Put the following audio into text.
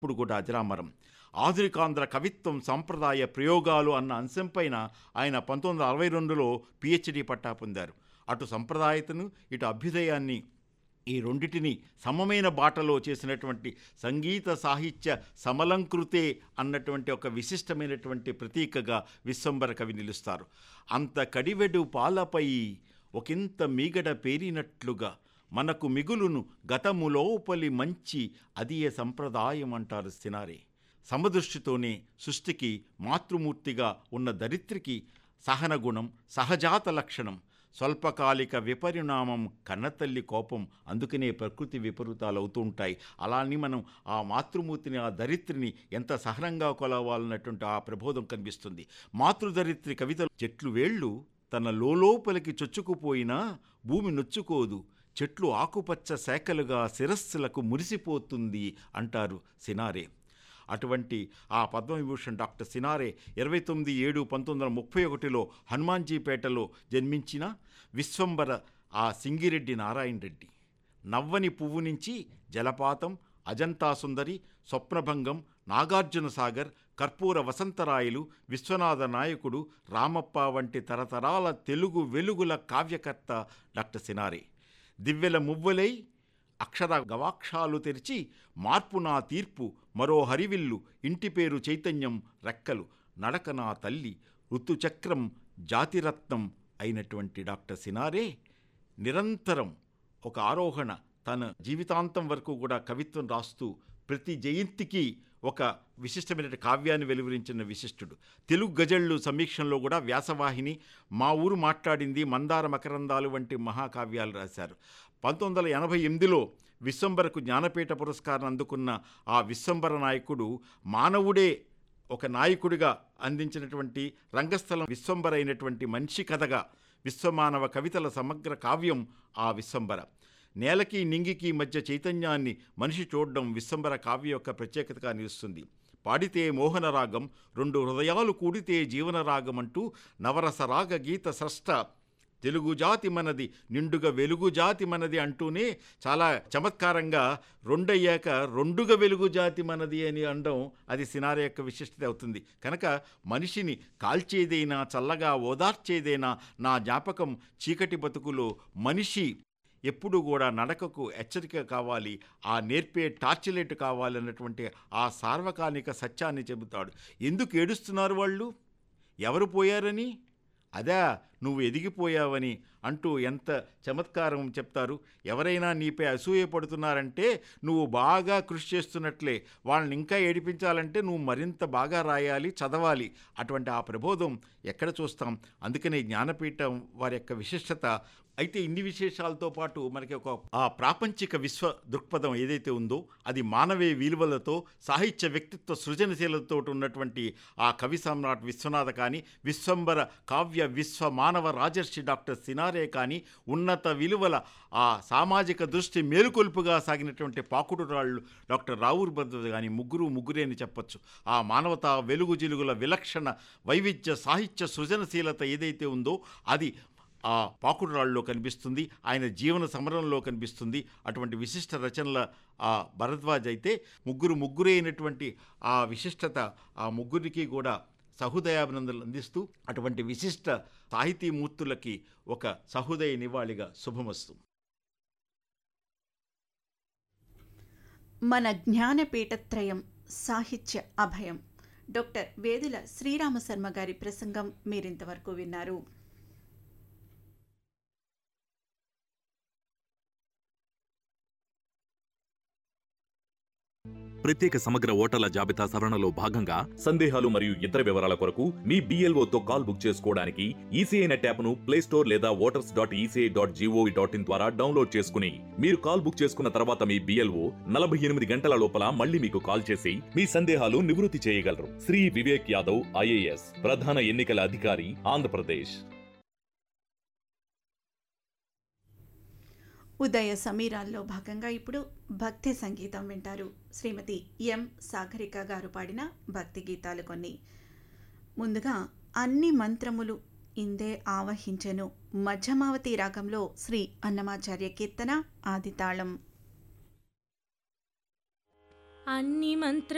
ఇప్పుడు కూడా అజరామరం ఆధునికాంధ్ర కవిత్వం సంప్రదాయ ప్రయోగాలు అన్న అంశంపైన ఆయన పంతొమ్మిది వందల అరవై రెండులో పిహెచ్డి పట్టా పొందారు అటు సంప్రదాయతను ఇటు అభ్యుదయాన్ని ఈ రెండిటిని సమమైన బాటలో చేసినటువంటి సంగీత సాహిత్య సమలంకృతే అన్నటువంటి ఒక విశిష్టమైనటువంటి ప్రతీకగా విశ్వంబర కవి నిలుస్తారు అంత కడివెడు పాలపై ఒకంత మీగడ పేరినట్లుగా మనకు మిగులును గతము లోపలి మంచి అదియే సంప్రదాయం అంటారు సినారే సమదృష్టితోనే సృష్టికి మాతృమూర్తిగా ఉన్న దరిత్రికి సహనగుణం సహజాత లక్షణం స్వల్పకాలిక విపరిణామం కన్నతల్లి కోపం అందుకనే ప్రకృతి విపరీతాలు అవుతూ ఉంటాయి అలాని మనం ఆ మాతృమూర్తిని ఆ దరిత్రిని ఎంత సహనంగా కొలవాలన్నటువంటి ఆ ప్రబోధం కనిపిస్తుంది మాతృదరిత్రి కవిత చెట్లు వేళ్ళు తన లోపలికి చొచ్చుకుపోయినా భూమి నొచ్చుకోదు చెట్లు ఆకుపచ్చ శాఖలుగా శిరస్సులకు మురిసిపోతుంది అంటారు సినారే అటువంటి ఆ పద్మవిభూషణ్ డాక్టర్ సినారే ఇరవై తొమ్మిది ఏడు పంతొమ్మిది వందల ముప్పై ఒకటిలో హనుమాన్జీపేటలో జన్మించిన విశ్వంబర ఆ సింగిరెడ్డి నారాయణ రెడ్డి నవ్వని పువ్వు నుంచి జలపాతం అజంతా సుందరి స్వప్నభంగం నాగార్జున సాగర్ కర్పూర వసంతరాయలు విశ్వనాథ నాయకుడు రామప్ప వంటి తరతరాల తెలుగు వెలుగుల కావ్యకర్త డాక్టర్ సినారే దివ్యల మువ్వలై అక్షర గవాక్షాలు తెరిచి మార్పు నా తీర్పు మరో హరివిల్లు ఇంటి పేరు చైతన్యం రెక్కలు నడక నా తల్లి ఋతుచక్రం జాతిరత్నం అయినటువంటి డాక్టర్ సినారే నిరంతరం ఒక ఆరోహణ తన జీవితాంతం వరకు కూడా కవిత్వం రాస్తూ ప్రతి జయంతికి ఒక విశిష్టమైన కావ్యాన్ని వెలువరించిన విశిష్టుడు తెలుగు గజళ్ళు సమీక్షంలో కూడా వ్యాసవాహిని మా ఊరు మాట్లాడింది మందార మకరందాలు వంటి మహాకావ్యాలు రాశారు పంతొమ్మిది వందల ఎనభై ఎనిమిదిలో విశ్వంబరకు జ్ఞానపీఠ పురస్కారం అందుకున్న ఆ విశ్వంబర నాయకుడు మానవుడే ఒక నాయకుడిగా అందించినటువంటి రంగస్థలం విశ్వంబర అయినటువంటి మనిషి కథగా విశ్వమానవ కవితల సమగ్ర కావ్యం ఆ విశ్వంబర నేలకి నింగికి మధ్య చైతన్యాన్ని మనిషి చూడడం విశ్వంబర కావ్య యొక్క ప్రత్యేకతగా నిలుస్తుంది పాడితే మోహన రాగం రెండు హృదయాలు కూడితే జీవన రాగం అంటూ నవరస రాగ గీత స్రష్ట తెలుగు జాతి మనది నిండుగా వెలుగు జాతి మనది అంటూనే చాలా చమత్కారంగా రెండయ్యాక రెండుగా వెలుగు జాతి మనది అని అనడం అది సినారే యొక్క విశిష్టత అవుతుంది కనుక మనిషిని కాల్చేదైనా చల్లగా ఓదార్చేదైనా నా జ్ఞాపకం చీకటి బతుకులో మనిషి ఎప్పుడు కూడా నడకకు హెచ్చరిక కావాలి ఆ నేర్పే టార్చిలెట్ కావాలన్నటువంటి ఆ సార్వకాలిక సత్యాన్ని చెబుతాడు ఎందుకు ఏడుస్తున్నారు వాళ్ళు ఎవరు పోయారని అదా నువ్వు ఎదిగిపోయావని అంటూ ఎంత చమత్కారం చెప్తారు ఎవరైనా నీపై అసూయపడుతున్నారంటే నువ్వు బాగా కృషి చేస్తున్నట్లే వాళ్ళని ఇంకా ఏడిపించాలంటే నువ్వు మరింత బాగా రాయాలి చదవాలి అటువంటి ఆ ప్రబోధం ఎక్కడ చూస్తాం అందుకనే జ్ఞానపీఠం వారి యొక్క విశిష్టత అయితే ఇన్ని విశేషాలతో పాటు మనకి ఒక ఆ ప్రాపంచిక విశ్వ దృక్పథం ఏదైతే ఉందో అది మానవీయ విలువలతో సాహిత్య వ్యక్తిత్వ సృజనశీలతో ఉన్నటువంటి ఆ కవి సమ్రాట్ విశ్వనాథ కానీ విశ్వంబర కావ్య విశ్వ మానవ రాజర్షి డాక్టర్ సినారే కానీ ఉన్నత విలువల ఆ సామాజిక దృష్టి మేలుకొల్పుగా సాగినటువంటి పాకుడు రాళ్ళు డాక్టర్ రావూర్ భద్ర కానీ ముగ్గురు ముగ్గురే అని చెప్పొచ్చు ఆ మానవతా వెలుగు జిలుగుల విలక్షణ వైవిధ్య సాహిత్య సృజనశీలత ఏదైతే ఉందో అది ఆ పాకుడు రాళ్ళలో కనిపిస్తుంది ఆయన జీవన సమరంలో కనిపిస్తుంది అటువంటి విశిష్ట రచనల ఆ భరద్వాజ్ అయితే ముగ్గురు ముగ్గురే అయినటువంటి ఆ విశిష్టత ఆ ముగ్గురికి కూడా సహృదయాభినందనలు అందిస్తూ అటువంటి విశిష్ట సాహితీమూర్తులకి ఒక సహృదయ నివాళిగా శుభమస్తు మన జ్ఞానపీఠత్రయం సాహిత్య అభయం డాక్టర్ వేదుల శ్రీరామశర్మ గారి ప్రసంగం మీరింతవరకు విన్నారు ప్రత్యేక సమగ్ర ఓటర్ల జాబితా సవరణలో భాగంగా సందేహాలు మరియు ఇతర వివరాల కొరకు మీ BLO తో కాల్ బుక్ చేసుకోవడానికి ఈసీఐ నెట్ యాప్ను ప్లే స్టోర్ లేదా voters dot ECI dot GOV dot in ద్వారా డౌన్లోడ్ చేసుకుని మీరు కాల్ బుక్ చేసుకున్న తర్వాత మీ బిఎల్ఓ నలభై ఎనిమిది గంటల లోపల మళ్ళీ మీకు కాల్ చేసి మీ సందేహాలు నివృత్తి చేయగలరు శ్రీ వివేక్ యాదవ్ ఐఏఎస్ ప్రధాన ఎన్నికల అధికారి ఆంధ్రప్రదేశ్ ఉదయ సమీరాల్లో భాగంగా ఇప్పుడు భక్తి సంగీతం వింటారు శ్రీమతి ఎం సాగరిక గారు పాడిన భక్తి గీతాలు కొన్ని ముందుగా అన్ని మంత్రములు ఇందే ఆవహించెను మధ్యమావతి రాగంలో శ్రీ అన్నమాచార్య కీర్తన ఆదితాళం అన్ని మంత్ర